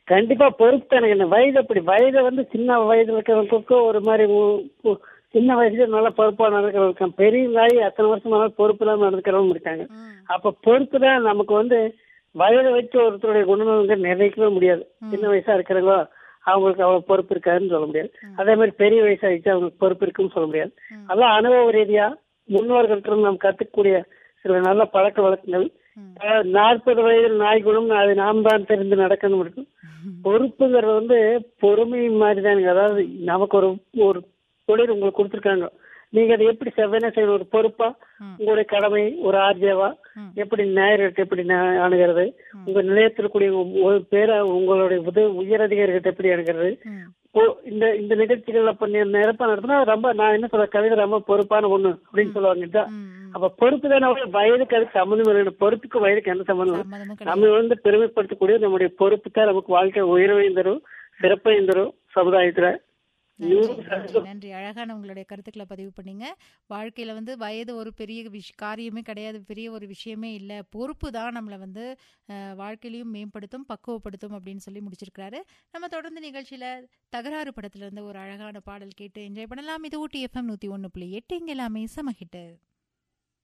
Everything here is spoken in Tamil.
கண்டிப்பா பொறுப்பு தானே என்ன வயது அப்படி வயது வந்து சின்ன வயதுல இருக்கிறவங்களுக்கும் ஒரு மாதிரி உ- உ- சின்ன வயசுல நல்லா பொறுப்பா நடக்கிறவங்க இருக்காங்க பெரியவங்களாகி அத்தனை வருஷம் ஆனாலும் பொறுப்பு இல்லாம நடக்கிறவங்க இருக்காங்க ம். அப்ப பொறுப்பு தான் நமக்கு வந்து வயதை வச்சு ஒருத்தருடைய குணநலன்கள் நிர்ணயிக்கவே முடியாது சின்ன வயசா இருக்கிறவங்க அவங்களுக்கு அவ்வளவு பொறுப்பு இருக்காதுன்னு சொல்ல முடியாது அதே மாதிரி பெரிய வயசாயிடுச்சு அவங்களுக்கு பொறுப்பு இருக்குன்னு சொல்ல முடியாது ம். அதெல்லாம் அனுபவ ரீதியா முன்னோர்கள்ட்ட இருந்து நாம் கத்துக்கக்கூடிய சில நல்ல பழக்க வழக்கங்கள் ம். அஹ் நாற்பது வயதில் நாய் குணம் அது நாம் தான் தெரிந்து நடக்கணும் இருக்கும் பொறுப்புங்கிறது வந்து பொறுமை மாதிரி தானுங்க அதாவது நமக்கு ஒரு ஒரு தொழில் உங்களுக்கு கொடுத்துருக்காங்க நீங்க அதை எப்படி செவ்வனே செய்யணும் ஒரு பொறுப்பா ம். உங்களுடைய கடமை ஒரு ஆர்ஜேவா ம். எப்படி நேரிட்டு எப்படி ந- அணுகிறது உங்க நிலையத்தில் கூடிய ஒரு பேரை உங்களுடைய உத உயர் அதிகாரிகிட்ட எப்படி அணுகிறது ம். இப்போ இந்த இந்த நிகழ்ச்சிகள்ல பண்ணி நிரப்ப நடத்தினா ரொம்ப நான் என்ன சொல்ற கவிதை ரொம்ப பொறுப்பான ஒண்ணு அப்படின்னு சொல்லுவாங்க இதுதான் ம். ம். அப்ப பொறுப்பு தானே அவரு வயதுக்கு அதுக்கு சம்மந்தம் இல்லை பொறுப்புக்கு வயதுக்கு என்ன சம்மந்தம் இல்லை. சம்மதமும் கிடையாது நம்ம வந்து பெருமைப்படுத்தக்கூடிய நம்முடைய பொறுப்பு தான் நமக்கு வாழ்க்கை உயர்வையும் தரும் சிறப்பையும் தரும் சமுதாயத்துல நன்றி நன்றி நன்றி அழகான உங்களுடைய கருத்துக்களை பதிவு பண்ணீங்க வாழ்க்கையில வந்து வயது ஒரு பெரிய விஷ் காரியமே கிடையாது பெரிய ஒரு விஷயமே இல்லை பொறுப்பு தான் நம்மளை வந்து அஹ், வாழ்க்கையிலையும் மேம்படுத்தும் பக்குவப்படுத்தும் அப்படின்னு சொல்லி முடிச்சிருக்கிறாரு நம்ம தொடர்ந்து நிகழ்ச்சியில தகராறு படத்துல இருந்து ஒரு அழகான பாடல் கேட்டு என்ஜாய் பண்ணலாம் இது ஊட்டி எஃப்எம் நூத்தி ஒன்று புள்ளி எட்டு இங்க எல்லாமே சமஹிட்டு